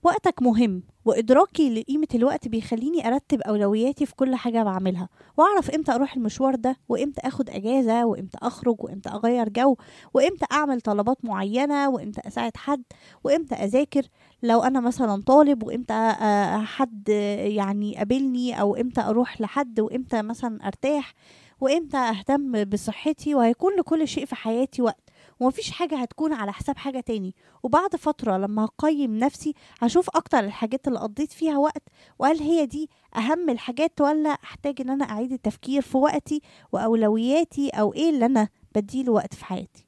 وقتك مهم وإدراكي لقيمة الوقت بيخليني أرتب أولوياتي في كل حاجة بعملها وأعرف إمتى أروح المشوار ده وإمتى أخد أجازة وإمتى أخرج وإمتى أغير جو وإمتى أعمل طلبات معينة وإمتى أساعد حد وإمتى أذاكر لو أنا مثلا طالب وإمتى آه، حد يعني يقابلني أو إمتى أروح لحد وإمتى مثلا أرتاح وإمتى أهتم بصحتي وهيكون لكل شيء في حياتي وقت ومفيش حاجة هتكون على حساب حاجة تاني وبعد فترة لما هقيم نفسي هشوف أكتر الحاجات اللي قضيت فيها وقت وهل هي دي أهم الحاجات ولا أحتاج إن أنا أعيد التفكير في وقتي وأولوياتي أو إيه اللي أنا بديله وقت في حياتي